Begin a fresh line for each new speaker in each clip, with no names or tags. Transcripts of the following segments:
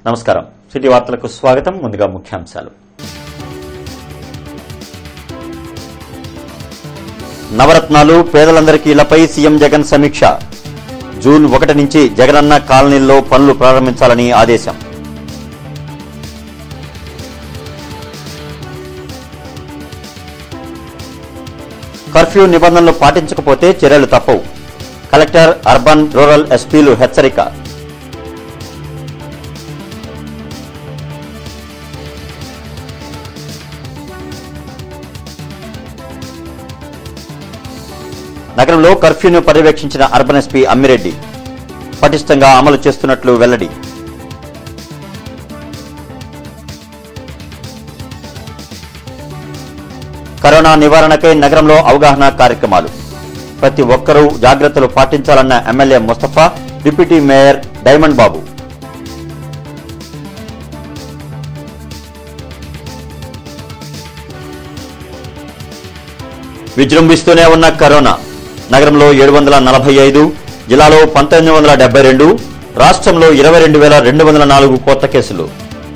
నమస్కారం సిటీ వార్తలకు స్వాగతం ముందుగా ముఖ్యాంశాలు నవరత్నాలు పేదలందరికీ ఇళ్లపై సీఎం జగన్ సమీక్ష జూన్ ఒకటి నుంచి జగనన్న కాలనీల్లో పనులు ప్రారంభించాలని ఆదేశం కర్ఫ్యూ నిబంధనలు పాటించకపోతే చర్యలు తప్పవు కలెక్టర్ అర్బన్ రూరల్ ఎస్పీలు హెచ్చరిక నగరంలో కర్ఫ్యూను పర్యవేక్షించిన అర్బన్ ఎస్పీ అమ్మిరెడ్డి పటిష్టంగా అమలు చేస్తున్నట్లు వెల్లడి కరోనా నివారణకై నగరంలో అవగాహన కార్యక్రమాలు ప్రతి ఒక్కరూ జాగ్రత్తలు పాటించాలన్న MLA Mustafa deputy mayor Diamond Babu విజృంభిస్తూనే ఉన్న కరోనా నగరంలో ఏడు వందల నలభై ఐదు జిల్లాలో పంతొమ్మిది వందల డెబ్బై రెండు రాష్ట్రంలో ఇరవై రెండు వేల రెండు వందల నాలుగు కొత్త కేసులు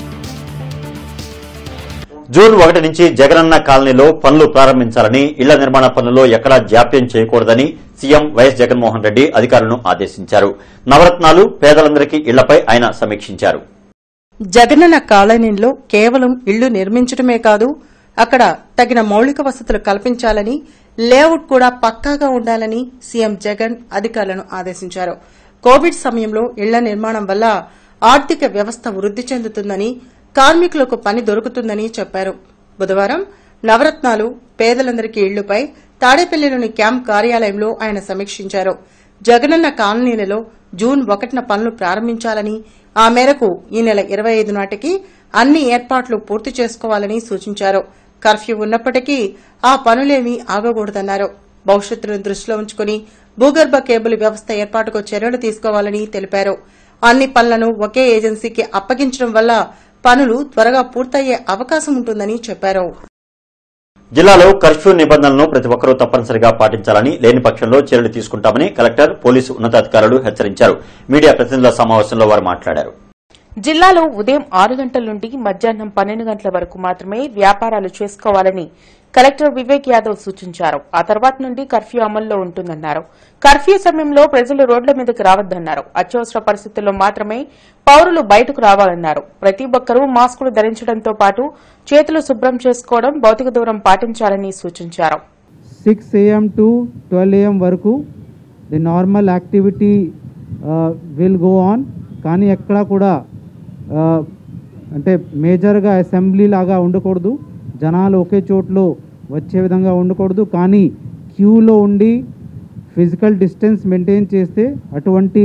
జూన్ ఒకటి నుంచి జగనన్న కాలనీలో పనులు ప్రారంభించాలని ఇళ్ల నిర్మాణ పనుల్లో ఎక్కడా జాప్యం చేయకూడదని సీఎం వైఎస్ జగన్మోహన్ రెడ్డి అధికారులను ఆదేశించారు నవరత్నాలు పేదలందరికీ ఇళ్లపై ఆయన సమీక్షించారు
జగనన్న కాలనీలో కేవలం ఇళ్లు నిర్మించడమే కాదు అక్కడ తగిన మౌలిక వసతులు కల్పించాలని లేఅవుట్ కూడా పక్కాగా ఉండాలని సీఎం జగన్ అధికారులను ఆదేశించారు కోవిడ్ సమయంలో ఇళ్ల నిర్మాణం వల్ల ఆర్థిక వ్యవస్థ వృద్ది చెందుతుందని కార్మికులకు పని దొరుకుతుందని చెప్పారు బుధవారం నవరత్నాలు పేదలందరికీ ఇళ్లుపై తాడేపల్లిలోని క్యాంప్ కార్యాలయంలో ఆయన సమీక్షించారు జగనన్న కాలనీలలో జూన్ ఒకటిన పనులు ప్రారంభించాలని ఆ మేరకు ఈ నెల ఇరవై ఐదు నాటికి అన్ని ఏర్పాట్లు పూర్తి చేసుకోవాలని సూచించారు కర్ఫ్యూ ఉన్నప్పటికీ ఆ పనులేమీ ఆగకూడదన్నారు భవిష్యత్తును దృష్టిలో ఉంచుకుని భూగర్భ కేబుల్ వ్యవస్థ ఏర్పాటుకు చర్యలు తీసుకోవాలని తెలిపారు అన్ని పనులను ఒకే ఏజెన్సీకి అప్పగించడం వల్ల పనులు త్వరగా పూర్తయ్యే అవకాశం ఉంటుందని చెప్పారు
జిల్లాలో కర్ఫ్యూ నిబంధనలను ప్రతి ఒక్కరూ తప్పనిసరిగా పాటించాలని లేని పక్షంలో చర్యలు తీసుకుంటామని కలెక్టర్ పోలీసు ఉన్నతాధికారులు హెచ్చరించారు మీడియా ప్రతినిధుల సమావేశంలో వారు మాట్లాడారు
జిల్లాలో ఉదయం ఆరు గంటల నుండి మధ్యాహ్నం పన్నెండు గంటల వరకు మాత్రమే వ్యాపారాలు చేసుకోవాలని కలెక్టర్ వివేక్ యాదవ్ సూచించారు ఆ తర్వాత నుండి కర్ఫ్యూ అమల్లో ఉంటుందన్నారు కర్ఫ్యూ సమయంలో ప్రజలు రోడ్ల మీదకు రావద్దన్నారు అత్యవసర పరిస్థితుల్లో మాత్రమే పౌరులు బయటకు రావాలన్నారు ప్రతి ఒక్కరూ మాస్కులు ధరించడంతో పాటు చేతులు శుభ్రం చేసుకోవడం భౌతిక దూరం పాటించాలని సూచించారు
six AM to twelve AM వరకు the normal activity will go on కానీ ఎక్కడా కూడా ఆ, అంటే మేజర్గా అసెంబ్లీ లాగా ఉండకూడదు జనాలు ఒకే చోట్లో వచ్చే విధంగా ఉండకూడదు కానీ క్యూలో ఉండి ఫిజికల్ డిస్టెన్స్ మెయింటైన్ చేస్తే అటువంటి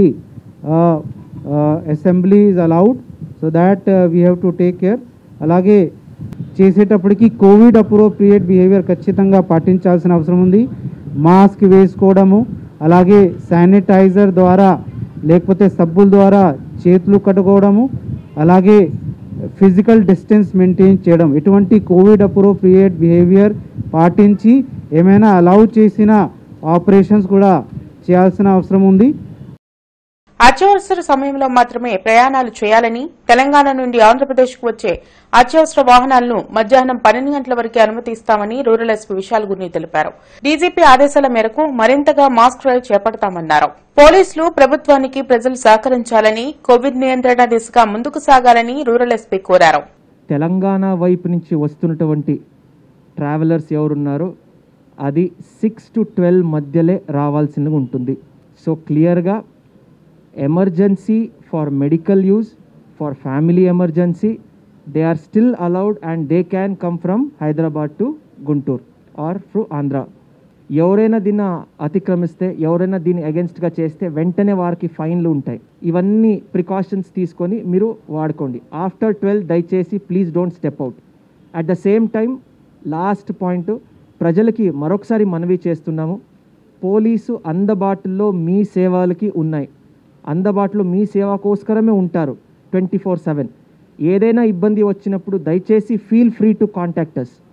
assembly is allowed so that we have to take care అలాగే చేసేటప్పటికి కోవిడ్ అప్రోప్రియేట్ బిహేవియర్ ఖచ్చితంగా పాటించాల్సిన అవసరం ఉంది మాస్క్ వేసుకోవడము అలాగే శానిటైజర్ ద్వారా లేకపోతే సబ్బుల ద్వారా చేతులు కట్టుకోవడము అలాగే ఫిజికల్ డిస్టెన్స్ మెయింటైన్ చేయడం ఎటువంటి కోవిడ్ అప్రోప్రియేట్ బిహేవియర్ పాటించి ఏమైనా అలౌ చేసిన ఆపరేషన్స్ కూడా చేయాల్సిన అవసరం ఉంది
అత్యవసర సమయంలో మాత్రమే ప్రయాణాలు చేయాలని తెలంగాణ నుండి ఆంధ్రప్రదేశ్కు వచ్చే అత్యవసర వాహనాలను మధ్యాహ్నం పన్నెండు గంటల వరకే అనుమతిస్తామని రూరల్ ఎస్పీ విశాల్ గుర్ని తెలిపారు డీజీపీ ఆదేశాల మేరకు మరింతగా మాస్క్ డ్రైవ్ చేపడతామన్నారు పోలీసులు ప్రభుత్వానికి ప్రజలు సహకరించాలని కోవిడ్ నియంత్రణ దిశగా ముందుకు సాగాలని రూరల్ ఎస్పీ కోరారు
తెలంగాణ వైపు నుంచి వస్తున్నటువంటి ట్రావెలర్స్ ఎవరున్నారో అది సిక్స్ టు ట్వెల్వ్ మధ్యలే రావాల్సిందిగా ఉంటుంది సో క్లియర్గా emergency for medical use for family emergency they are still allowed and they can come from Hyderabad to Guntur or through Andhra ఎవరైనా దీన్ని అతిక్రమిస్తే ఎవరైనా దీన్ని అగెన్స్ట్గా చేస్తే వెంటనే వారికి ఫైన్లు ఉంటాయి ఇవన్నీ ప్రికాషన్స్ తీసుకొని మీరు వాడుకోండి ఆఫ్టర్ ట్వెల్వ్ దయచేసి please don't step out at the same time last point ప్రజలకి మరొకసారి మనవి చేస్తున్నాము పోలీసు అందుబాటులో మీ సేవలకి ఉన్నాయి అందుబాటులో మీ సేవ కోసరమే ఉంటారు ట్వంటీ ఫోర్ సెవెన్ ఏదైనా ఇబ్బంది వచ్చినప్పుడు దయచేసి feel free to contact us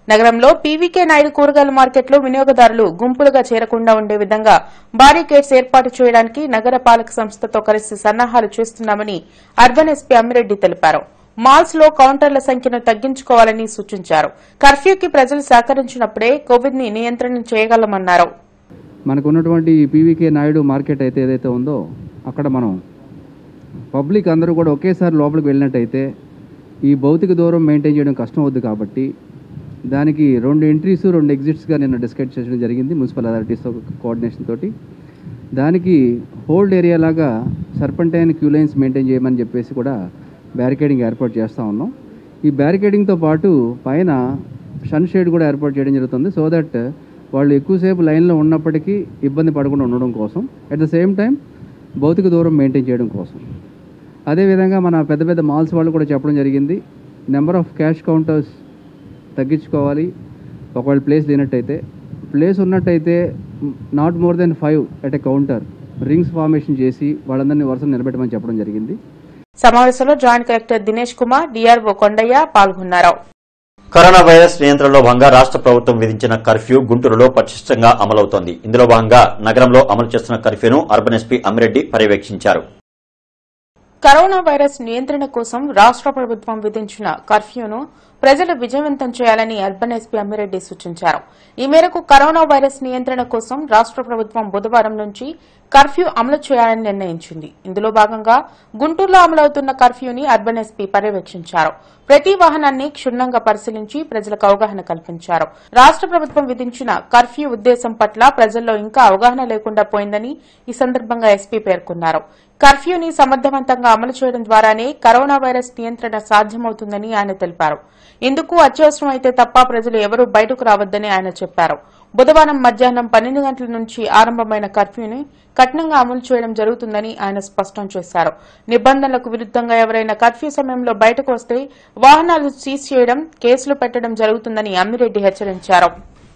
నగరంలో పీవీకే నాయుడు కూరగాయల మార్కెట్లో వినియోగదారులు గుంపులుగా చేరకుండా ఉండే విధంగా బారికేడ్స్ ఏర్పాటు చేయడానికి నగర పాలక సంస్థతో కలిసి సన్నాహాలు చేస్తున్నామని అర్బన్ ఎస్పీ అమ్మిరెడ్డి తెలిపారు మాల్స్ లో కౌంటర్ల సంఖ్యను తగ్గించుకోవాలని సూచించారు కర్ఫ్యూకి ప్రజలు సహకరించినప్పుడే కోవిడ్ ని నియంత్రణ చేయగలమన్నారు
మనకు ఉన్నటువంటి ఈ పీవీకే నాయుడు మార్కెట్ అయితే ఏదైతే ఉందో అక్కడ మనం పబ్లిక్ అందరూ కూడా ఒకేసారి లోపలికి వెళ్ళినట్టయితే ఈ భౌతిక దూరం మెయింటైన్ చేయడం కష్టం అవుద్ది కాబట్టి దానికి రెండు ఎంట్రీస్ రెండు ఎగ్జిట్స్గా నిన్న డిస్కస్ చేయడం జరిగింది మున్సిపల్ అథారిటీస్తో కోఆర్డినేషన్ తోటి దానికి హోల్డ్ ఏరియా లాగా సర్పంటైన్ క్యూ లైన్స్ మెయింటైన్ చేయమని చెప్పేసి కూడా బ్యారికేడింగ్ ఏర్పాటు చేస్తూ ఉన్నాం ఈ బ్యారికేడింగ్తో పాటు పైన సన్ షేడ్ కూడా ఏర్పాటు చేయడం జరుగుతుంది సో దట్ వాళ్ళు ఎక్కువసేపు లైన్లో ఉన్నప్పటికీ ఇబ్బంది పడకుండా ఉండడం కోసం అట్ ద సేమ్ టైం భౌతిక దూరం మెయింటైన్ చేయడం కోసం అదేవిధంగా మన పెద్ద పెద్ద మాల్స్ వాళ్ళు కూడా చెప్పడం జరిగింది నెంబర్ ఆఫ్ క్యాష్ కౌంటర్స్ తగ్గించుకోవాలి ఒకవేళ ప్లేస్ లేనట్టయితే ప్లేస్ ఉన్నట్టయితే not more then five at a counter rings formation చేసి వాళ్ళందరినీ వరుస నిలబెట్టమని చెప్పడం జరిగింది
సమావేశంలో joint collector Dinesh Kumar DRO Kondaiah పాల్గొన్నారు
కరోనా వైరస్ నియంత్రణలో భాగంగా రాష్ట్ర ప్రభుత్వం విధించిన కర్ఫ్యూ గుంటూరులో పటిష్టంగా అమలవుతోంది ఇందులో భాగంగా నగరంలో అమలు చేస్తున్న కర్ఫ్యూను అర్బన్ ఎస్పీ అమ్మిరెడ్డి పర్యవేక్షించారు
కరోనా వైరస్ నియంత్రణ కోసం రాష్ట్ర ప్రభుత్వం విధించిన కర్ఫ్యూను ప్రజలు విజయవంతం చేయాలని అర్బన్ ఎస్పీ అమ్మిరెడ్డి సూచించారు ఈ మేరకు కరోనా వైరస్ నియంత్రణ కోసం రాష్ట్ర ప్రభుత్వం బుధవారం నుంచి కర్ఫ్యూ అమలు చేయాలని నిర్ణయించింది ఇందులో భాగంగా గుంటూరులో అమలవుతున్న కర్ఫ్యూని అర్బన్ ఎస్పీ పర్యవేక్షించారు ప్రతి వాహనాన్ని క్షుణ్ణంగా పరిశీలించి ప్రజలకు అవగాహన కల్పించారు రాష్ట్ర ప్రభుత్వం విధించిన కర్ఫ్యూ ఉద్దేశం పట్ల ప్రజల్లో ఇంకా అవగాహన లేకుండా పోయిందని ఈ సందర్భంగా ఎస్పీ పేర్కొన్నారు కర్ఫ్యూని సమర్థవంతంగా అమలు చేయడం ద్వారానే కరోనా వైరస్ నియంత్రణ సాధ్యమవుతుందని ఆయన తెలిపారు ఇందుకు అత్యవసరం అయితే తప్ప ప్రజలు ఎవరూ బయటకు రావద్దని ఆయన చెప్పారు బుధవారం మధ్యాహ్నం పన్నెండు గంటల నుంచి ఆరంభమైన కర్ఫ్యూని కఠినంగా అమలు చేయడం జరుగుతుందని ఆయన స్పష్టం చేశారు నిబంధనలకు విరుద్దంగా ఎవరైనా కర్ఫ్యూ సమయంలో బయటకు వస్తే వాహనాలు సీజ్ చేయడం కేసులు పెట్టడం జరుగుతుందని అమ్మిరెడ్డి హెచ్చరించారు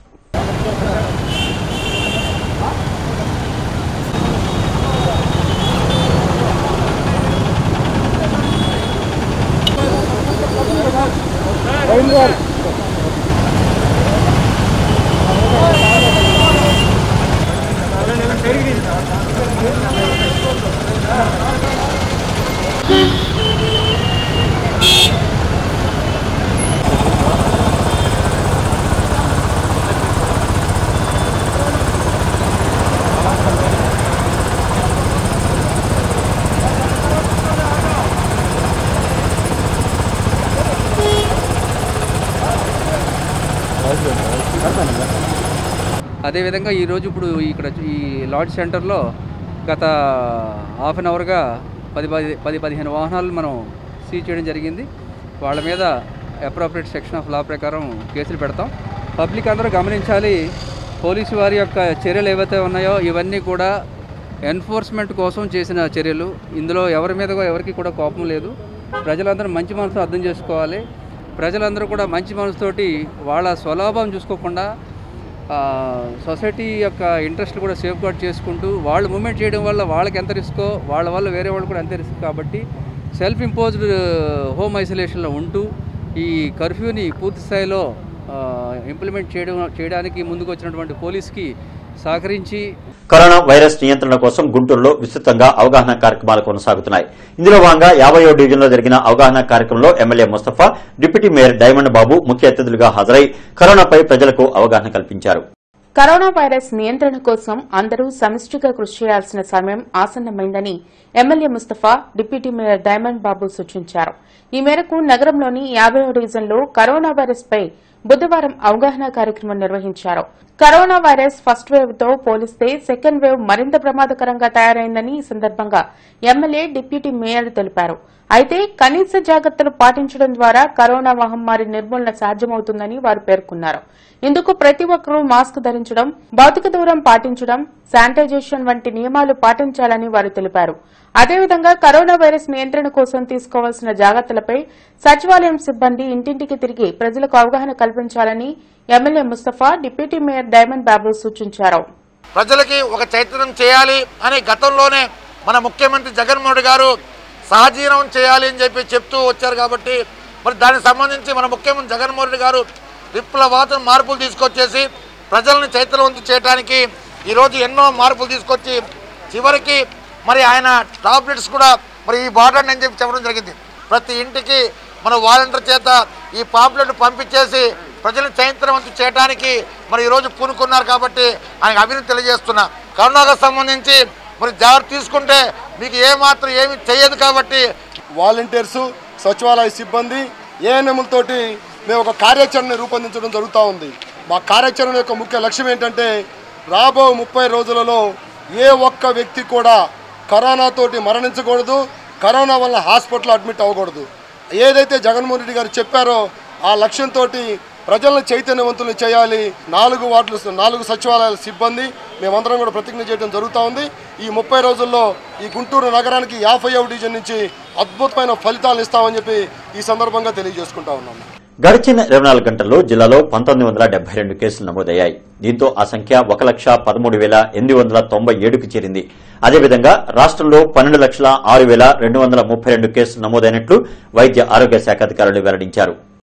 అదేవిధంగా ఈరోజు ఇప్పుడు ఇక్కడ ఈ లాడ్జ్ సెంటర్లో గత హాఫ్ అన్ అవర్గా పది పది పది పదిహేను వాహనాలు మనం సీజ్ చేయడం జరిగింది వాళ్ళ మీద అప్రోప్రియేట్ సెక్షన్ ఆఫ్ లా ప్రకారం కేసులు పెడతాం పబ్లిక్ అందరూ గమనించాలి పోలీసు వారి యొక్క చర్యలు ఏవైతే ఉన్నాయో ఇవన్నీ కూడా ఎన్ఫోర్స్మెంట్ కోసం చేసిన చర్యలు ఇందులో ఎవరి మీద కూడా ఎవరికి కూడా కోపం లేదు ప్రజలందరూ మంచి మనసు అర్థం చేసుకోవాలి ప్రజలందరూ కూడా మంచి మనసుతోటి వాళ్ళ స్వలాభం చూసుకోకుండా ఆ, సొసైటీ యొక్క ఇంట్రెస్ట్ కూడా సేఫ్ గార్డ్ చేసుకుంటూ వాళ్ళు మూమెంట్ చేయడం వల్ల వాళ్ళకి ఎంత రిస్కో వాళ్ళ వల్ల వేరే వాళ్ళు కూడా అంతే రిస్క్ కాబట్టి సెల్ఫ్ ఇంపోజ్డ్ హోమ్ ఐసోలేషన్లో ఉంటూ ఈ కర్ఫ్యూని పూర్తి స్థాయిలో ఇంప్లిమెంట్ చేయడం చేయడానికి ముందుకు వచ్చినటువంటి పోలీస్కి సహకరించి
కరోనా వైరస్ నియంత్రణ కోసం గుంటూరులో విస్తృతంగా అవగాహన కార్యక్రమాలు కొనసాగుతున్నాయి ఇందులో భాగంగా యాభయో డివిజన్లో జరిగిన అవగాహన కార్యక్రమంలో MLA Mustafa deputy mayor Diamond Babu ముఖ్య అతిథులుగా హాజరై కరోనాపై ప్రజలకు అవగాహన కల్పించారు
కరోనా వైరస్ నియంత్రణ కోసం అందరూ సమిష్టిగా కృషి చేయాల్సిన సమయం ఆసన్నమైందని MLA Mustafa deputy mayor Diamond Babu సూచించారు ఈ మేరకు నగరంలోని యాభై డివిజన్లో కరోనా వైరస్ పై బుధవారం అవగాహన కార్యక్రమం నిర్వహించారు కరోనా వైరస్ ఫస్ట్ వేవ్ తో పోలిస్తే సెకండ్ వేవ్ మరింత ప్రమాదకరంగా తయారైందని ఈ సందర్భంగా ఎమ్మెల్యే డిప్యూటీ మేయర్ తెలిపారు అయితే కనీస జాగ్రత్తలు పాటించడం ద్వారా కరోనా మహమ్మారి నిర్మూలన సాధ్యమవుతుందని వారు పేర్కొన్నారు ఇందుకు ప్రతి ఒక్కరూ మాస్క్ ధరించడం భౌతిక దూరం పాటించడం శానిటైజేషన్ వంటి నియమాలు పాటించాలని వారు తెలిపారు అదేవిధంగా కరోనా వైరస్ నియంత్రణ కోసం తీసుకోవాల్సిన జాగ్రత్తలపై సచివాలయం సిబ్బంది ఇంటింటికి తిరిగి ప్రజలకు అవగాహన కల్పించాలని MLA Mustafa deputy mayor Diamond Babu సూచించారు
ప్రజలకి ఒక చైతన్యం చేయాలి అని గతంలోనే మన ముఖ్యమంత్రి జగన్మోహన్ రెడ్డి గారు సహజీవనం చేయాలి అని చెప్పి చెప్తూ వచ్చారు కాబట్టి మరి దానికి సంబంధించి మన ముఖ్యమంత్రి జగన్మోహన్ రెడ్డి గారు విప్లవాత్మక మార్పులు తీసుకొచ్చేసి ప్రజలను చైతన్యవంతం చేయడానికి ఈరోజు ఎన్నో మార్పులు తీసుకొచ్చి చివరికి మరి ఆయన టాబ్లెట్స్ కూడా మరి ఈ బార్డర్ అని చెప్పి చెప్పడం జరిగింది ప్రతి ఇంటికి మన వాలంటీర్ చేత ఈ పాంప్లెట్ పంపించేసి ప్రజలను చైతన్యవంతం చేయడానికి మరి ఈరోజు పూనుకున్నారు కాబట్టి ఆయనకు అభివృద్ధి తెలియజేస్తున్నా కరోనాకు సంబంధించి మరి జాగ్రత్త తీసుకుంటే మీకు ఏ మాత్రం ఏమి చేయదు కాబట్టి
వాలంటీర్స్ సచివాలయ సిబ్బంది ఏఎన్ఎంలతోటి మేము ఒక కార్యాచరణ రూపొందించడం జరుగుతూ ఉంది మా కార్యాచరణ యొక్క ముఖ్య లక్ష్యం ఏంటంటే రాబో ముప్పై రోజులలో ఏ ఒక్క వ్యక్తి కూడా కరోనాతోటి మరణించకూడదు కరోనా వల్ల హాస్పిటల్ అడ్మిట్ అవ్వకూడదు ఏదైతే జగన్మోహన్ రెడ్డి గారు చెప్పారో ఆ లక్ష్యంతో ప్రజలను చైతన్యవంతులు చేయాలి నాలుగు వార్డులు నాలుగు సచివాలయాల సిబ్బంది మేమందరం కూడా ప్రతిజ్ఞ చేయడం జరుగుతూ ఉంది ఈ ముప్పై రోజుల్లో ఈ గుంటూరు నగరానికి యాభై డివిజన్ నుంచి అద్భుతమైన ఫలితాలు ఇస్తామని చెప్పి ఈ సందర్భంగా తెలియజేసుకుంటా ఉన్నాము
గడిచిన ఇరవై నాలుగు గంటల్లో జిల్లాలో పంతొమ్మిది వందల డెబ్బై రెండు కేసులు నమోదయ్యాయి దీంతో ఆ సంఖ్య ఒక లక్ష పదమూడు వేల ఎనిమిది వందల తొంభై ఏడుకు చేరింది అదేవిధంగా రాష్ట్రంలో పన్నెండు లక్షల ఆరు వేల రెండు వందల ముప్పై రెండు కేసులు నమోదైనట్లు వైద్య ఆరోగ్య శాఖ అధికారులు వెల్లడించారు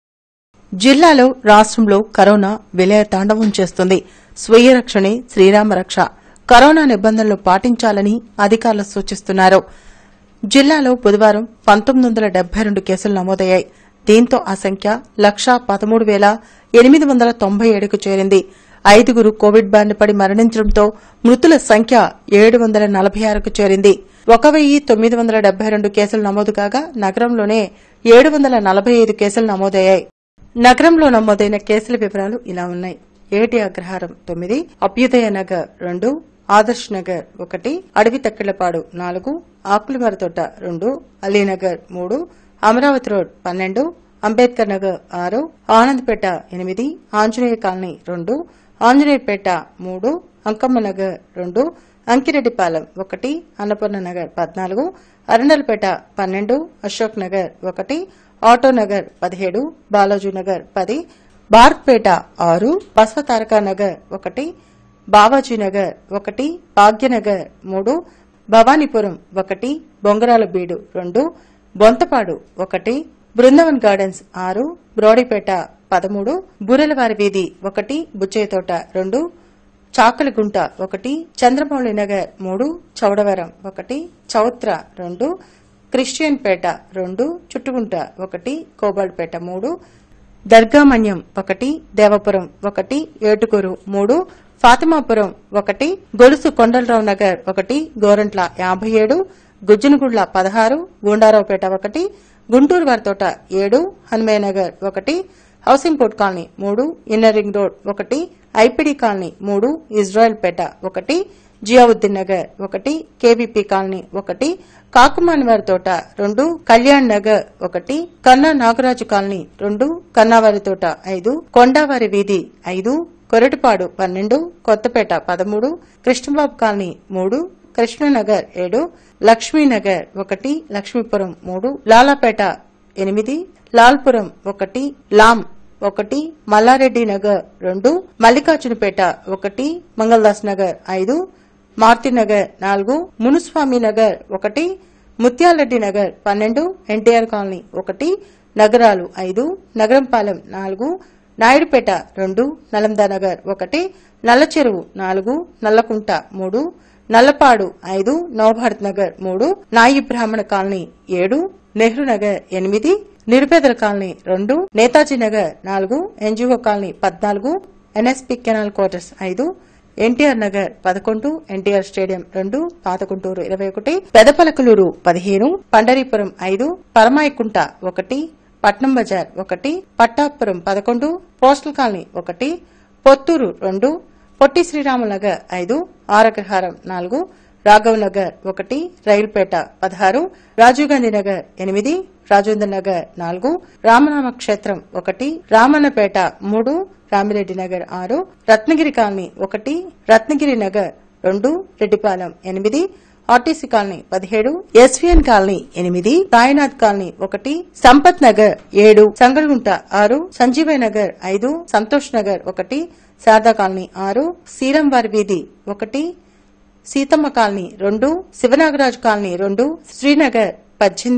జిల్లాలో రాష్ట్రంలో కరోనా విలయ తాండవం చేస్తుంది స్వీయ రక్షణే శ్రీరామ రక్ష కరోనా నిబంధనలు పాటించాలని అధికారులు సూచిస్తున్నారు జిల్లాలో బుధవారం పంతొమ్మిది వందల డెబ్బై రెండు కేసులు నమోదయ్యాయి దీంతో ఆ సంఖ్య లక్షా పదమూడు వేల ఎనిమిది వందల తొంభై ఏడుకు చేరింది ఐదుగురు కోవిడ్ బారిన పడి మరణించడంతో మృతుల సంఖ్య ఏడు వందల నలభై ఆరుకు చేరింది ఒక వెయ్యి తొమ్మిది వందల డెబ్బై రెండు కేసులు నమోదు కాగా నగరంలోనే ఏడు వందల నలభై ఐదు కేసులు నమోదయ్యాయి నగరంలో నమోదైన కేసుల వివరాలు ఇలా ఉన్నాయి ఏటి అగ్రహారం తొమ్మిది అభ్యుదయ నగర్ రెండు ఆదర్శ్ నగర్ ఒకటి అడవి తక్కిళ్లపాడు నాలుగు ఆకులమరతోట రెండు అలీనగర్ మూడు అమరావతి రోడ్ పన్నెండు అంబేద్కర్ నగర్ ఆరు ఆనంద్పేట ఎనిమిది ఆంజనేయ కాలనీ రెండు ఆంజనేయపేట మూడు అంకమ్మ నగర్ రెండు అంకిరెడ్డిపాలెం ఒకటి అన్నపూర్ణ నగర్ పద్నాలుగు అరండల్పేట పన్నెండు అశోక్ నగర్ ఒకటి ఆటో నగర్ పదిహేడు బాలాజీ నగర్ పది భారత్పేట ఆరు బసవతారకా నగర్ ఒకటి బావాజీ నగర్ ఒకటి భాగ్యనగర్ మూడు భవానీపురం ఒకటి బొంగరాల బీడు రెండు బొంతపాడు ఒకటి బృందావన్ గార్డెన్స్ ఆరు బ్రోడీపేట పదమూడు బూరెలవారి వీధి ఒకటి బుచ్చయ్యతోట రెండు చాకలిగుంట ఒకటి చంద్రమౌళి నగర్ మూడు చౌడవరం ఒకటి చౌత్ర రెండు క్రిస్టియన్ పేట రెండు చుట్టుగుంట ఒకటి కోబాల్పేట మూడు దర్గామన్యం ఒకటి దేవపురం ఒకటి ఏటుకూరు మూడు ఫాతిమాపురం ఒకటి గొలుసు కొండలరావు నగర్ ఒకటి గోరంట్ల యాభై ఏడు గుజ్జనగుళ్ల పదహారు గుండారావుపేట ఒకటి గుంటూరు వారితోట ఏడు హనుమయ్య నగర్ ఒకటి హౌసింగ్ కోర్ట్ కాలనీ మూడు ఇన్నర్ రింగ్ రోడ్ ఒకటి ఐపిడి కాలనీ మూడు ఇజ్రాయెల్ పేట ఒకటి జియావుద్దీన్ నగర్ ఒకటి కేవీపీ కాలనీ ఒకటి కాకుమాని వారి తోట రెండు కళ్యాణ్ నగర్ ఒకటి కన్నా నాగరాజు కాలనీ రెండు కన్నావారి తోట ఐదు కొండావారి వీధి ఐదు కొరటిపాడు పన్నెండు కొత్తపేట పదమూడు కృష్ణబాబు కాలనీ మూడు కృష్ణనగర్ ఏడు లక్ష్మీనగర్ ఒకటి లక్ష్మీపురం మూడు లాలాపేట ఎనిమిది లాల్పురం ఒకటి లాం ఒకటి మల్లారెడ్డి నగర్ రెండు మల్లికార్జునపేట ఒకటి మంగళదాస్ నగర్ ఐదు మారుతినగర్ నాలుగు మునుస్వామి నగర్ ఒకటి ముత్యాలరెడ్డి నగర్ పన్నెండు ఎన్టీఆర్ కాలనీ ఒకటి నగరాలు ఐదు నగరంపాలెం నాలుగు నాయుడుపేట రెండు నలంద నగర్ ఒకటి నల్లచెరువు నాలుగు నల్లకుంట మూడు నల్లపాడు ఐదు నవభారత్ నగర్ మూడు నాయి బ్రాహ్మణ కాలనీ ఏడు నెహ్రూ నగర్ ఎనిమిది నిరుపేదల కాలనీ రెండు నేతాజీ నగర్ నాలుగు ఎన్జిఓ కాలనీ పద్నాలుగు ఎన్ఎస్పి కెనాల్ క్వార్టర్స్ ఐదు ఎన్టీఆర్ నగర్ పదకొండు ఎన్టీఆర్ స్టేడియం రెండు పాతకుంటూరు ఇరవై ఒకటి పెదపలకలూరు పదిహేను పండరీపురం ఐదు పరమాయికుంట ఒకటి పట్నం బజార్ ఒకటి పట్టాపురం పదకొండు పోస్టల్ కాలనీ ఒకటి పొత్తూరు రెండు పొట్టి శ్రీరాములు నగర్ ఐదు ఆరగ్రహారం నాలుగు రాఘవ్ నగర్ ఒకటి రైల్పేట పదహారు రాజీవ్ గాంధీ నగర్ ఎనిమిది రాజేంద్ర నగర్ నాలుగు రామనామ క్షేత్రం ఒకటి రామన్నపేట మూడు రామిరెడ్డి నగర్ ఆరు రత్నగిరి కాలనీ ఒకటి రత్నగిరి నగర్ రెండు రెడ్డిపాలెం ఎనిమిది ఆర్టీసీ కాలనీ పదిహేడు ఎస్వీఎన్ కాలనీ ఎనిమిది సాయినాథ్ కాలనీ ఒకటి సంపత్ నగర్ ఏడు సంగళగుంట ఆరు సంజీవయ్య నగర్ ఐదు సంతోష్ నగర్ ఒకటి శారదా కాలనీ ఆరు శ్రీరంవారి వీధి ఒకటి సీతమ్మ కాలనీ రెండు శివనాగరాజు కాలనీ రెండు శ్రీనగర్ పద్దెనిమిది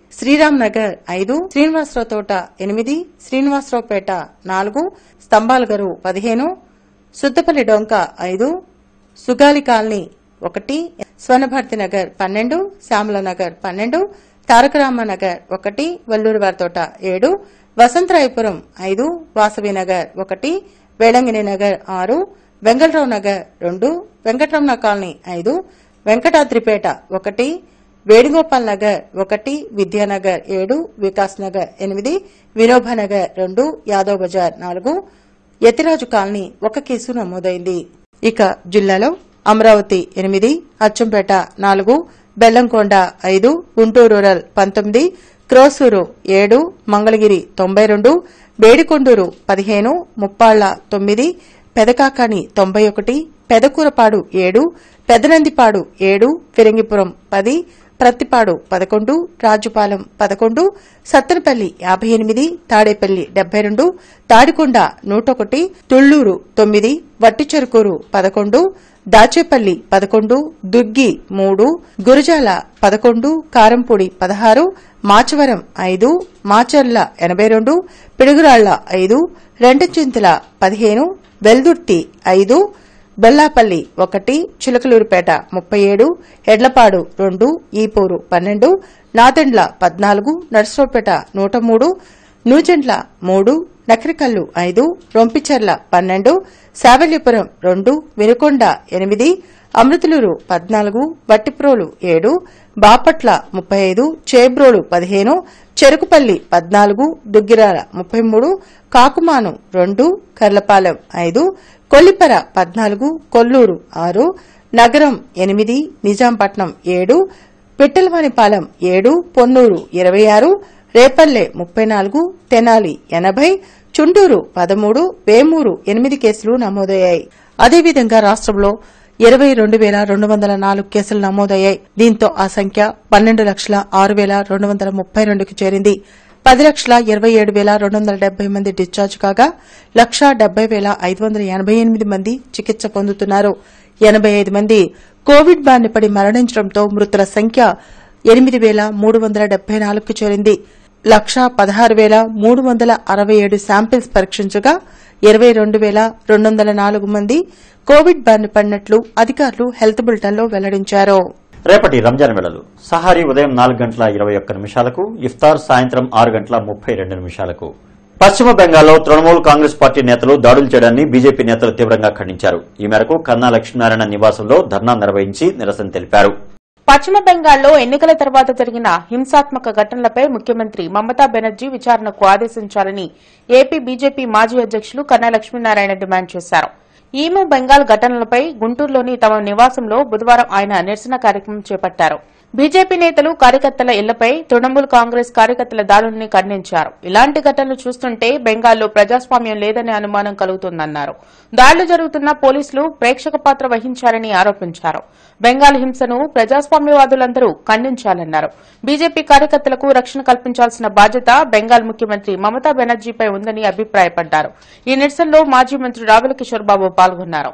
శ్రీరామ్ నగర్ ఐదు శ్రీనివాసరావు తోట ఎనిమిది శ్రీనివాసరావుపేట నాలుగు స్తంభాలగరు పదిహేను సుద్దపల్లి డొంక ఐదు సుగాలి కాలనీ ఒకటి స్వర్ణభారతి నగర్ పన్నెండు శ్యామల నగర్ పన్నెండు తారకరామ నగర్ ఒకటి వల్లూరు వారితోట ఏడు వసంతరాయపురం ఐదు వాసవి నగర్ ఒకటి వేళంగిని నగర్ ఆరు వెంగళరావు నగర్ రెండు వెంకటరమణ కాలనీ ఐదు వెంకటాద్రిపేట ఒకటి వేణుగోపాల్ నగర్ ఒకటి విద్యానగర్ ఏడు వికాస్ నగర్ ఎనిమిది వినోబా నగర్ రెండు యాదవ్ బజార్ నాలుగు యతిరాజు కాలనీ ఒక కేసు నమోదైంది ఇక జిల్లాలో అమరావతి ఎనిమిది అచ్చంపేట నాలుగు బెల్లంకొండ ఐదు గుంటూరు రూరల్ పంతొమ్మిది క్రోసూరు ఏడు మంగళగిరి తొంభై రెండు వేడికొండూరు పదిహేను ముప్పాళ్ల తొమ్మిది పెదకాకాని తొంభై ఒకటి పెదకూరపాడు ఏడు పెదనందిపాడు ఏడు ఫిరంగిపురం పది ప్రత్తిపాడు పదకొండు రాజుపాలెం పదకొండు సత్తెనపల్లి యాభై ఎనిమిది తాడేపల్లి డెబ్బై రెండు తాడికొండ నూటొకటి తుళ్లూరు తొమ్మిది వట్టిచెరుకూరు పదకొండు దాచేపల్లి పదకొండు దుగ్గి మూడు గురజాల పదకొండు కారంపూడి పదహారు మాచవరం ఐదు మాచర్ల ఎనభై రెండు పిడుగురాళ్ల ఐదు రెండచింతల పదిహేను వెల్దుర్తి ఐదు బెల్లాపల్లి ఒకటి చిలకలూరుపేట ముప్పై ఏడు ఎడ్లపాడు రెండు ఈపూరు పన్నెండు నాదెండ్ల పద్నాలుగు నర్సరావుపేట నూట మూడు నూజెండ్ల మూడు నకరికల్లు ఐదు రొంపిచెర్ల పన్నెండు శావల్యపురం రెండు వినుకొండ ఎనిమిది అమృతలూరు పద్నాలుగు వట్టిప్రోలు ఏడు బాపట్ల ముప్పై ఐదు చేబ్రోలు పదిహేను చెరుకుపల్లి పద్నాలుగు దుగ్గిరాల ముప్పై మూడు కాకుమాను రెండు కర్లపాలెం ఐదు కొల్లిపర పద్నాలుగు కొల్లూరు ఆరు నగరం ఎనిమిది నిజాంపట్నం ఏడు పిట్టలవానిపాలెం ఏడు పొన్నూరు ఇరవై ఆరు రేపల్లె ముప్పై నాలుగు తెనాలి ఎనభై చుండూరు పదమూడు వేమూరు ఎనిమిది కేసులు నమోదయ్యాయి అదేవిధంగా రాష్ట్రంలో ఇరవై రెండు వేల రెండు వందల నాలుగు కేసులు నమోదయ్యాయి దీంతో ఆ సంఖ్య పన్నెండు లక్షల ఆరు వేల రెండు వందల ముప్పై రెండుకు చేరింది పది లక్షల ఇరవై ఏడు వేల రెండు వందల డెబ్బై మంది డిశ్చార్జ్ కాగా లక్ష డెబ్బై వేల ఐదు వందల ఎనభై ఎనిమిది మంది చికిత్స పొందుతున్నారు ఎనభై ఐదు మంది కోవిడ్ బారిన పడి మరణించడంతో మృతుల సంఖ్య ఎనిమిది వేల మూడు వందల డెబ్బై నాలుగుకు చేరింది లక్ష పదహారు వేల మూడు వందల అరవై ఏడు శాంపిల్స్ పరీక్షించగా ఇరవై రెండు వేల రెండు వందల నాలుగు మంది కోవిడ్ బారిన పడినట్లు అధికారులు హెల్త్ బులెటిన్లో వెల్లడించారు
రేపటి రంజాన్ వేళలు సహారీ ఉదయం నాలుగు గంటల ఇరవై ఒక్క నిమిషాలకు ఇఫ్తార్ సాయంత్రం ఆరు గంటల ముప్పై రెండు నిమిషాలకు పశ్చిమ బెంగాల్లో తృణమూల్ కాంగ్రెస్ పార్టీ నేతలు దాడులు చేయడాన్ని బీజేపీ నేతలు తీవ్రంగా ఖండించారు ఈ మేరకు కన్నా లక్ష్మీనారాయణ నివాసంలో ధర్నా నిర్వహించి నిరసన తెలిపారు
పశ్చిమ బెంగాల్లో ఎన్నికల తర్వాత జరిగిన హింసాత్మక ఘటనలపై ముఖ్యమంత్రి మమతా బెనర్జీ విచారణకు ఆదేశించాలని ఏపీ బీజేపీ మాజీ అధ్యకులు కన్నా లక్ష్మీనారాయణ డిమాండ్ చేశారు ఈము బెంగాల్ ఘటనలపై గుంటూరులోని తమ నివాసంలో బుధవారం ఆయన నిరసన కార్యక్రమం చేపట్టారు బీజేపీ నేతలు కార్యకర్తల ఇళ్లపై తృణమూల్ కాంగ్రెస్ కార్యకర్తల దాడుల్ని ఖండించారు ఇలాంటి ఘటనలు చూస్తుంటే బెంగాల్లో ప్రజాస్వామ్యం లేదనే అనుమానం కలుగుతుందన్నారు దాడులు జరుగుతున్న పోలీసులు ప్రేక్షక పాత్ర వహించారని ఆరోపించారు బెంగాల్ హింసను ప్రజాస్వామ్యవాదులందరూ ఖండించాలన్నారు బీజేపీ కార్యకర్తలకు రక్షణ కల్పించాల్సిన బాధ్యత బెంగాల్ ముఖ్యమంత్రి మమతా బెనర్జీపై ఉందని అభిప్రాయపడ్డారు ఈ నిరసనలో మాజీ మంత్రి రావుల కిషోర్ బాబు పాల్గొన్నారు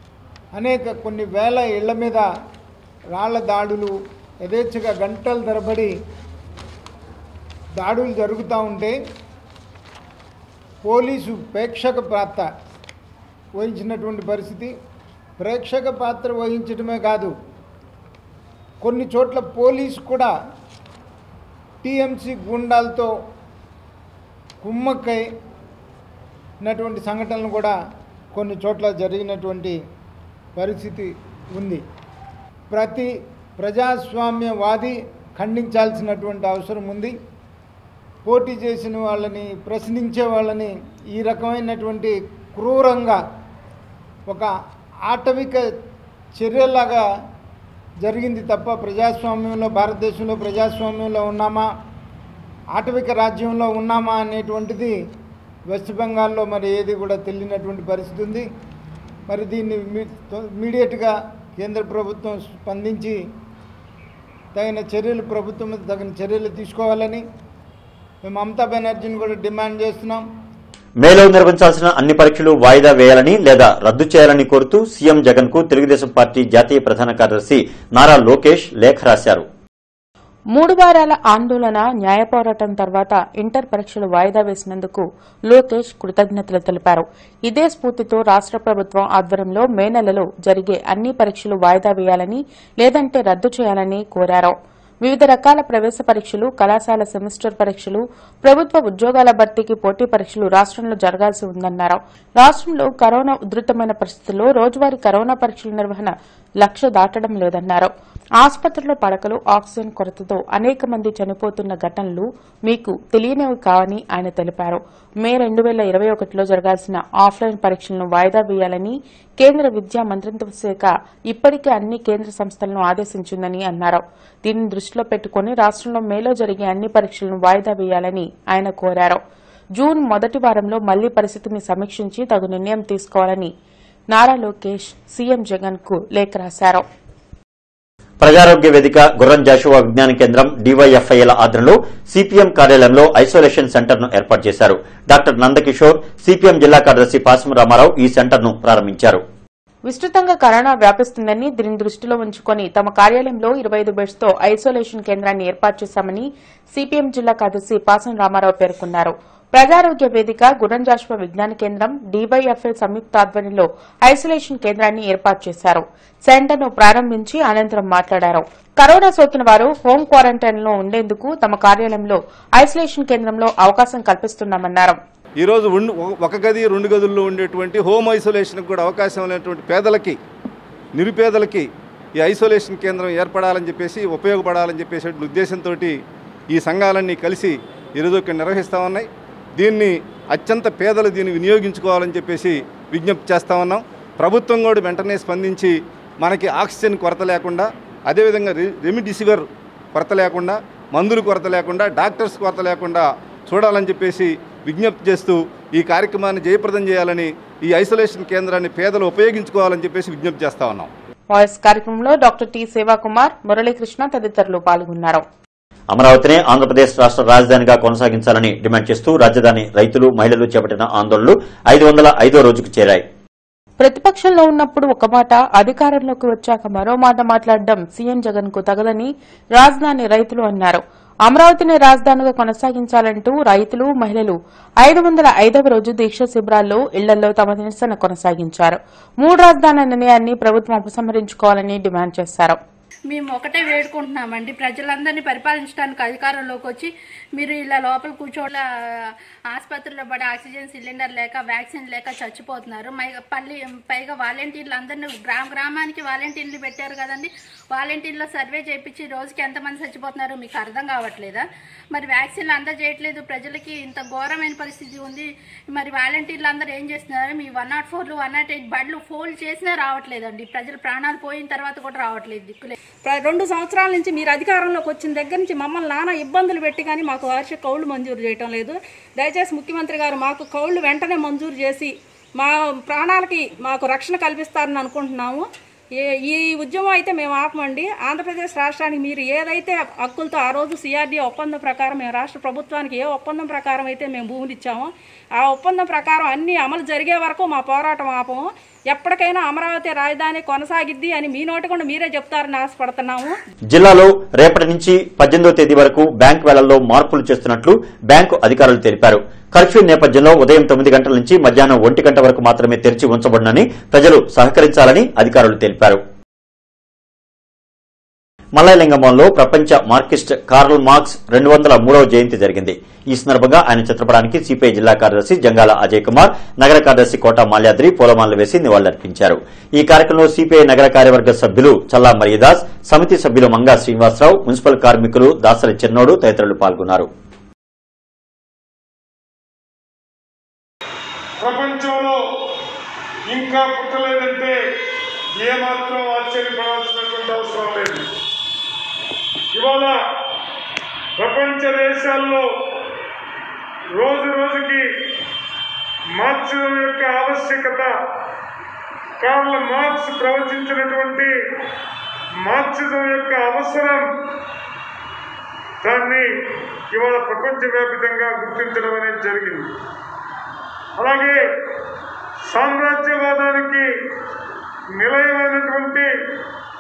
అనేక కొన్ని వేల ఇళ్ల మీద రాళ్ల దాడులు యథేచ్ఛగా గంటల తరబడి దాడులు జరుగుతూ ఉంటే పోలీసు ప్రేక్షక పాత్ర వహించినటువంటి పరిస్థితి ప్రేక్షక పాత్ర వహించడమే కాదు కొన్ని చోట్ల పోలీసు కూడా టీఎంసీ గుండాలతో కుమ్మక్కై ఉన్నటువంటి సంఘటనలు కూడా కొన్ని చోట్ల జరిగినటువంటి పరిస్థితి ఉంది ప్రతి ప్రజాస్వామ్యవాది ఖండించాల్సినటువంటి అవసరం ఉంది పోటీ చేసిన వాళ్ళని ప్రశ్నించే వాళ్ళని ఈ రకమైనటువంటి క్రూరంగా ఒక ఆటవిక చర్యలాగా జరిగింది తప్ప ప్రజాస్వామ్యంలో భారతదేశంలో ప్రజాస్వామ్యంలో ఉన్నామా ఆటవిక రాజ్యంలో ఉన్నామా అనేటువంటిది వెస్ట్ బెంగాల్లో మరి ఏది కూడా తెలియనటువంటి పరిస్థితి ఉంది మరి దీన్ని ఇమీడియట్గా కేంద్ర ప్రభుత్వం స్పందించి తగిన చర్యలు ప్రభుత్వం మీద తగిన చర్యలు తీసుకోవాలని మేము మమతా బెనర్జీని కూడా డిమాండ్ చేస్తున్నాం
మేలో నిర్వహించాల్సిన అన్ని పరీక్షలు వాయిదా వేయాలని లేదా రద్దు చేయాలని కోరుతూ సీఎం జగన్ కు తెలుగుదేశం పార్టీ జాతీయ ప్రధాన కార్యదర్శి నారా లోకేష్ లేఖ రాశారు
మూడు వారాల ఆందోళన న్యాయ పోరాటం తర్వాత ఇంటర్ పరీక్షలు వాయిదా వేసినందుకు లోకేష్ కృతజ్ఞతలు తెలిపారు ఇదే స్ఫూర్తితో రాష్ట ప్రభుత్వం ఆధ్వర్యంలో మే నెలలో జరిగే అన్ని పరీక్షలు వాయిదా వేయాలని లేదంటే రద్దు చేయాలని కోరారు వివిధ రకాల ప్రవేశ పరీక్షలు కళాశాల సెమిస్టర్ పరీక్షలు ప్రభుత్వ ఉద్యోగాల భర్తీకి పోటీ పరీక్షలు రాష్ట్రంలో జరగాల్సి ఉందన్నారు రాష్ట్రంలో కరోనా ఉధృతమైన పరిస్థితుల్లో రోజువారీ కరోనా పరీక్షల నిర్వహణ లక్ష దాటడం లేదన్నారు ఆసుపత్రిలో పడకలు ఆక్సిజన్ కొరతతో అనేక మంది చనిపోతున్న ఘటనలు మీకు తెలియనివి కావని ఆయన తెలిపారు మే రెండు వేల ఇరవై ఒకటిలో జరగాల్సిన ఆఫ్లైన్ పరీక్షలను వాయిదా వేయాలని కేంద్ర విద్యా మంత్రిత్వ శాఖ ఇప్పటికే అన్ని కేంద్ర సంస్థలను ఆదేశించిందని అన్నారు దీనిని దృష్టిలో పెట్టుకుని రాష్ట్రంలో మేలో జరిగే అన్ని పరీక్షలను వాయిదా వేయాలని ఆయన కోరారు జూన్ మొదటి వారంలో మళ్లీ పరిస్థితిని సమీక్షించి తగు నిర్ణయం తీసుకోవాలని నారా లోకేష్ సీఎం జగన్ కు లేఖ రాశారు
ప్రజారోగ్య వేదిక గుర్రం జాషువా విజ్ఞాన కేంద్రం డివైఎఫ్ఐల ఆధ్వర్యంలో సిపిఎం కార్యాలయంలో ఐసోలేషన్ సెంటర్ ను ఏర్పాటు చేశారు డాక్టర్ నందకిషోర్ సిపిఎం జిల్లా కార్యదర్శి పాసం రామారావు ఈ సెంటర్ ను ప్రారంభించారు
విస్తృతంగా కరోనా వ్యాపిస్తుందని దీనిని దృష్టిలో ఉంచుకొని తమ కార్యాలయంలో ఇరవై ఐదు బెడ్స్ తో ఐసోలేషన్ కేంద్రాన్ని ఏర్పాటు చేశామని సిపిఎం జిల్లా కార్యదర్శి పాసం రామారావు పేర్కొన్నారు ప్రజారోగ్య వేదిక గుర్రంజాశ్వ విజ్ఞాన కేంద్రం డీవైఎఫ్ఐ సంయుక్త ఆధ్వర్యంలో ఐసోలేషన్ కేంద్రాన్ని ఏర్పాటు చేశారు సెంటర్ ను ప్రారంభించి అనంతరం మాట్లాడారు కరోనా సోకిన వారు హోం క్వారంటైన్ లో ఉండేందుకు తమ కార్యాలయంలో ఐసోలేషన్ కేంద్రంలో అవకాశం కల్పిస్తున్నామన్నారు
ఈరోజు ఉండు ఒక గది రెండు గదుల్లో ఉండేటువంటి హోమ్ ఐసోలేషన్కి కూడా అవకాశం లేనటువంటి పేదలకి నిరుపేదలకి ఈ ఐసోలేషన్ కేంద్రం ఏర్పడాలని చెప్పేసి ఉపయోగపడాలని చెప్పేసి ఉద్దేశంతో ఈ సంఘాలన్నీ కలిసి ఈరోజు ఇక్కడ నిర్వహిస్తూ ఉన్నాయి దీన్ని అత్యంత పేదలు దీన్ని వినియోగించుకోవాలని చెప్పేసి విజ్ఞప్తి చేస్తూ ఉన్నాం ప్రభుత్వం కూడా వెంటనే స్పందించి మనకి ఆక్సిజన్ కొరత లేకుండా అదేవిధంగా రె రెమిడిసివర్ కొరత లేకుండా మందులు కొరత లేకుండా డాక్టర్స్ కొరత లేకుండా చూడాలని చెప్పేసి విజ్ఞప్తి చేస్తూ ఈ కార్యక్రమాన్ని జయప్రదం చేయాలని ఈ ఐసోలేషన్ కేంద్రాన్ని పేదలు ఉపయోగించుకోవాలని చెప్పేసి విజ్ఞప్తి చేస్తా ఉన్నాం
వాయిస్ కార్యక్రమంలో డాక్టర్ టి సేవాకుమార్ మురళీకృష్ణ తదితరులు పాల్గొన్నారు
అమరావతినే ఆంధ్రప్రదేశ్ రాష్ట్ర రాజధానిగా కొనసాగించాలని డిమాండ్ చేస్తూ రాజధాని రైతులు మహిళలు చేపట్టిన ఆందోళనలు ఐదు వందల ఐదో రోజుకు చేరాయి
ప్రతిపక్షంలో ఉన్నప్పుడు ఒక మాట అధికారంలోకి వచ్చాక మరో మాట మాట్లాడడం సీఎం జగన్ కు తగదని రాజధాని రైతులు అన్నారు అమరావతిని రాజధానిగా కొనసాగించాలంటూ రైతులు మహిళలు ఐదు వందల ఐదవ రోజు దీక్ష శిబిరాల్లో ఇళ్లలో తమ నిరసన కొనసాగించారు మూడు రాజధానుల నిర్ణయాన్ని ప్రభుత్వం ఉపసంహరించుకోవాలని డిమాండ్ చేశారు
మేము ఒకటే వేడుకుంటున్నామండి ప్రజలందరినీ పరిపాలించడానికి అధికారంలోకి వచ్చి మీరు ఇలా లోపల కూర్చోట్ల ఆసుపత్రిలో పడి ఆక్సిజన్ సిలిండర్ లేక వ్యాక్సిన్ లేక చచ్చిపోతున్నారు మై పల్లి పైగా వాలంటీర్లు అందరినీ గ్రామ గ్రామానికి వాలంటీర్లు పెట్టారు కదండి వాలంటీర్లో సర్వే చేయించి రోజుకి ఎంతమంది చచ్చిపోతున్నారో మీకు అర్థం కావట్లేదా మరి వ్యాక్సిన్లు అందజేయట్లేదు ప్రజలకి ఇంత ఘోరమైన పరిస్థితి ఉంది మరి వాలంటీర్లు అందరూ ఏం చేస్తున్నారు మీ వన్ నాట్ ఫోర్లు వన్ నాట్ ఎయిట్ బడ్లు ఫోల్డ్ చేసినా రావట్లేదండి ప్రజల ప్రాణాలు పోయిన తర్వాత కూడా రావట్లేదు దిక్కులే
ప్ర- రెండు సంవత్సరాల నుంచి మీరు అధికారంలోకి వచ్చిన దగ్గర నుంచి మమ్మల్ని నానా ఇబ్బందులు పెట్టి కానీ మాకు వార్షిక కౌళ్ళు మంజూరు చేయటం లేదు దయచేసి ముఖ్యమంత్రి గారు మాకు కౌళ్ళు వెంటనే మంజూరు చేసి మా ప్రాణాలకి మాకు రక్షణ కల్పిస్తారని అనుకుంటున్నాము ఏ ఈ ఉద్యమం అయితే మేము ఆపమండి ఆంధ్రప్రదేశ్ రాష్ట్రానికి మీరు ఏదైతే హక్కులతో ఆ రోజు సిఆర్డీ ఒప్పందం ప్రకారం మేము రాష్ట్ర ప్రభుత్వానికి ఏ ఒప్పందం ప్రకారం అయితే మేము భూములు ఇచ్చామో ఆ ఒప్పందం ప్రకారం అన్ని అమలు జరిగే వరకు మా పోరాటం ఆపము ఎప్పటికైనా అమరావతి రాజధాని కొనసాగిద్ది అని మీ నోటి కూడా మీరే చెప్తారని ఆశపడుతున్నాము
జిల్లాలో రేపటి నుంచి పద్దెనిమిదో తేదీ వరకు బ్యాంక్ వేళల్లో మార్పులు చేస్తున్నట్లు బ్యాంకు అధికారులు తెలిపారు కర్ఫ్యూ నేపథ్యంలో ఉదయం తొమ్మిది గంటల నుంచి మధ్యాహ్నం ఒంటి గంట వరకు మాత్రమే తెరిచి ఉంచబడునని ప్రజలు సహకరించాలని అధికారులు తెలిపారు మల్లయలింగంలో ప్రపంచ మార్కిస్ట్ కార్ల్ మార్క్స్ రెండు వందల మూడవ జయంతి జరిగింది ఈ సందర్భంగా ఆయన చిత్రపటానికి సిపిఐ జిల్లా కార్యదర్శి జంగాల అజయ్ కుమార్ నగర కార్యదర్శి కోట మాల్యాద్రి పూలమాలలు వేసి నివాళులర్పించారు ఈ కార్యక్రమంలో సిపిఐ నగర కార్యవర్గ సభ్యులు చల్లా మరియదాస్ సమితి సభ్యులు మంగా శ్రీనివాసరావు మున్సిపల్ కార్మికులు దాసరి చిన్నోడు తదితరులు పాల్గొన్నారు
ప్రపంచంలో ఇంకా పుట్టలేదంటే ఏమాత్రం ఆశ్చర్యపడాల్సినటువంటి అవసరం లేదు ఇవాళ ప్రపంచ దేశాల్లో రోజు రోజుకి మార్క్సిజం యొక్క ఆవశ్యకత కార్ల మార్క్స్ ప్రవచించినటువంటి మార్క్సిజం యొక్క అవసరం దాన్ని ఇవాళ ప్రపంచవ్యాప్తంగా గుర్తించడం అనేది జరిగింది అలాగే సామ్రాజ్యవాదానికి నిలయమైనటువంటి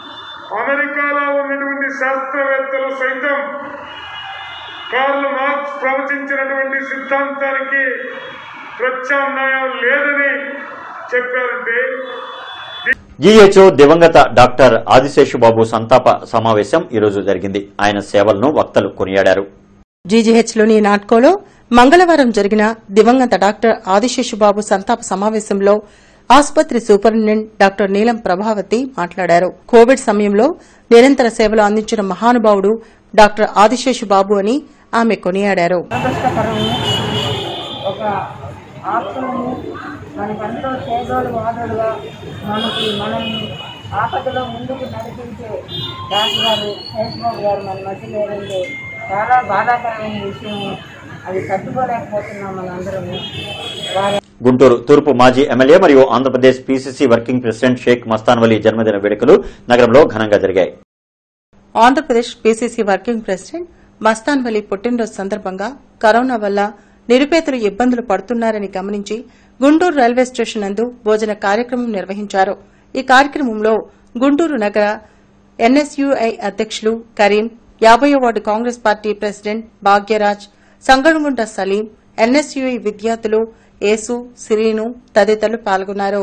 అమెరికాలో ఉన్నటువంటి శాస్త్రవేత్తలు సైతం కార్ల్ మార్క్స్ ప్రవచించినటువంటి సిద్ధాంతానికి ప్రత్యామ్నాయం లేదని చెప్పారంటే
జీహెచ్ఓ దివంగత డాక్టర్ ఆదిశేషుబాబు సంతాప సమావేశం ఈరోజు జరిగింది ఆయన సేవలను వక్తలు కొనియాడారు
జీజీహెచ్లోని నాట్కోలో మంగళవారం జరిగిన దివంగత డాక్టర్ ఆదిశేషుబాబు సంతాప సమావేశంలో ఆసుపత్రి సూపరింటెండెంట్ డాక్టర్ నీలం ప్రభావతి మాట్లాడారు కోవిడ్ సమయంలో నిరంతర సేవలు అందించిన మహానుభావుడు డాక్టర్ ఆదిశేషుబాబు అని ఆమె కొనియాడారు
దురదృష్టకరము ఒక ఆత్మను మనకంతో చేదోడు వాదోడుగా మనకి మనల్ని ఆపదలో ముందుకు నడిపించే దాస్ గారు శేషబాబు గారు మన మధ్య లేదంటే చాలా బాధాకరమైన విషయము అది తట్టుకోలేకపోతున్నాం మనందరము వారి
గుంటూరు తూర్పు మాజీ ఎమ్మెల్యే మరియు Andhra Pradesh PCC working president Sheikh Mastan Vali జన్మదిన వేడుకలు నగరంలో ఘనంగా జరిగాయి
Andhra Pradesh PCC working president Mastan Vali పుట్టినరోజు సందర్భంగా కరోనా వల్ల నిరుపేదలు ఇబ్బందులు పడుతున్నారని గమనించి గుంటూరు రైల్వే స్టేషన్ నందు భోజన కార్యక్రమం నిర్వహించారు ఈ కార్యక్రమంలో గుంటూరు నగర ఎన్ఎస్యుఐ అధ్యక్షులు కరీం యాభై ward Congress party president Bhagyaraj Sangadigunta Salim NSUI విద్యార్థులు యేసు సిరీను తదితరులు పాల్గొన్నారు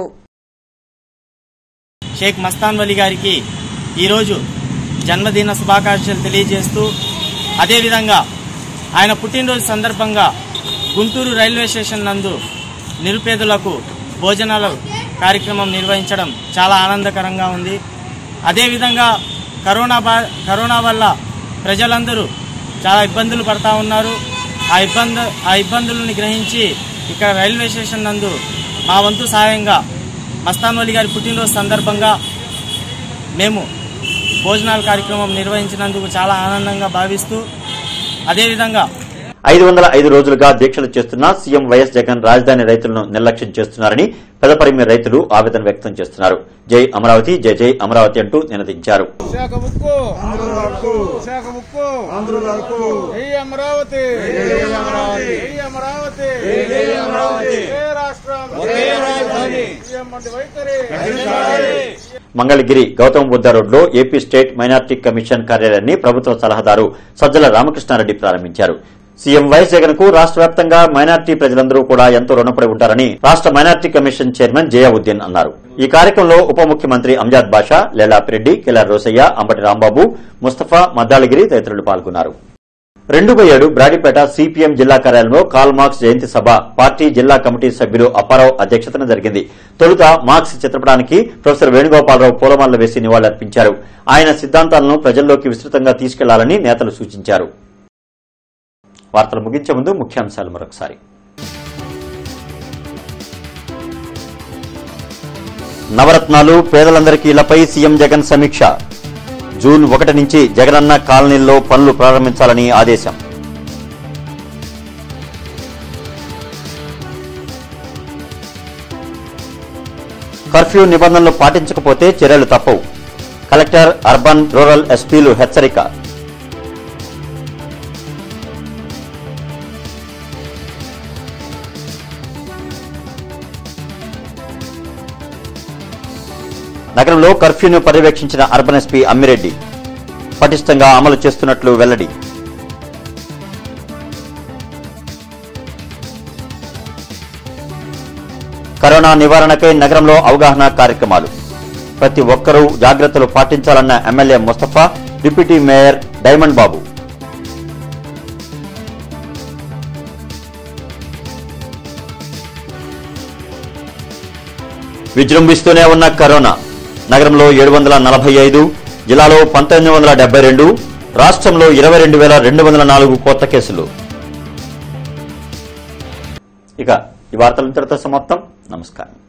షేక్ మస్తాన్ వలి గారికి ఈరోజు జన్మదిన శుభాకాంక్షలు తెలియజేస్తూ అదేవిధంగా ఆయన పుట్టినరోజు సందర్భంగా గుంటూరు రైల్వే స్టేషన్ నందు నిరుపేదలకు భోజనాల కార్యక్రమం నిర్వహించడం చాలా ఆనందకరంగా ఉంది అదేవిధంగా కరోనా బా కరోనా వల్ల ప్రజలందరూ చాలా ఇబ్బందులు పడతా ఉన్నారు ఆ ఇబ్బంది ఆ ఇబ్బందులను గ్రహించి ఇక్కడ రైల్వే స్టేషన్ నందు మా వంతు సహాయంగా మస్తాన్ వలి గారి పుట్టినరోజు సందర్భంగా మేము భోజనాల కార్యక్రమం నిర్వహించినందుకు చాలా ఆనందంగా భావిస్తూ అదేవిధంగా
ఐదు వందల ఐదు రోజులుగా దీక్షలు చేస్తున్న సీఎం వైఎస్ జగన్ రాజధాని రైతులను నిర్లక్ష్యం చేస్తున్నారని పెదపరిమి రైతులు ఆవేదన వ్యక్తం చేస్తున్నారు జై అమరావతి జై జై అమరావతి అంటూ నినదించారు
విశాఖ ముక్కు విశాఖ ముక్కు జై అమరావతి జై అమరావతి జై అమరావతి జై అమరావతి జై రాష్ట్రం ఒకే రాజధాని సీఎం వంటి వైఖరి
మంగళగిరి గౌతమ బుద్ధ రోడ్లో ఏపీ స్టేట్ మైనార్టీ కమిషన్ కార్యాలయాన్ని ప్రభుత్వ సలహాదారు సజ్జల రామకృష్ణారెడ్డి ప్రారంభించారు సీఎం వైఎస్ జగన్ కు రాష్ట్ర వ్యాప్తంగా మైనార్టీ ప్రజలందరూ కూడా ఎంతో రుణపడి ఉంటారని రాష్ట్ర మైనార్టీ కమిషన్ చైర్మన్ జయావుద్దీన్ అన్నారు ఈ కార్యక్రమంలో ఉప ముఖ్యమంత్రి అంజాద్ బాషా లేలాపిరెడ్డి కెలార్ రోసయ్య అంబటి రాంబాబు ముస్తఫా మద్దాళగిరి తదితరులు పాల్గొన్నారు రెండు బై ఏడు బ్రాడీపేట సిపిఎం జిల్లా కార్యాలయంలో కాల్ మార్క్స్ జయంతి సభ పార్టీ జిల్లా కమిటీ సభ్యులు అప్పారావు అధ్యక్షతన జరిగింది తొలుత మార్క్స్ చిత్రపటానికి ప్రొఫెసర్ వేణుగోపాలరావు పూలమాలలు వేసి నివాళులర్పించారు ఆయన సిద్ధాంతాలను ప్రజల్లోకి విస్తృతంగా తీసుకెళ్లాలని నేతలు సూచించారు వార్తలు ముగించే ముందు ముఖ్యాంశాలు మరొకసారి నవరత్నాలు పేదలందరికీ ఇళ్లపై సీఎం జగన్ సమీక్ష జూన్ ఒకటి నుంచి జగనన్న కాలనీల్లో పనులు ప్రారంభించాలని ఆదేశం కర్ఫ్యూ నిబంధనలు పాటించకపోతే చర్యలు తప్పవు కలెక్టర్ అర్బన్ రూరల్ ఎస్పీలు హెచ్చరిక నగరంలో కర్ఫ్యూను పర్యవేక్షించిన అర్బన్ ఎస్పీ అమ్మిరెడ్డి పటిష్టంగా అమలు చేస్తున్నట్లు వెల్లడి కరోనా నివారణకై నగరంలో అవగాహన కార్యక్రమాలు ప్రతి ఒక్కరూ జాగ్రత్తలు పాటించాలన్న MLA Mustafa deputy mayor Diamond Babu విజృంభిస్తూనే ఉన్న కరోనా నగరంలో ఏడు వందల నలభై ఐదు జిల్లాలో పంతొమ్మిది వందల డెబ్బై రెండు రాష్ట్రంలో ఇరవై రెండు వేల రెండు వందల నాలుగు కొత్త కేసులు ఇక ఈ వార్తలు ఇంతటితో సమాప్తం నమస్కారం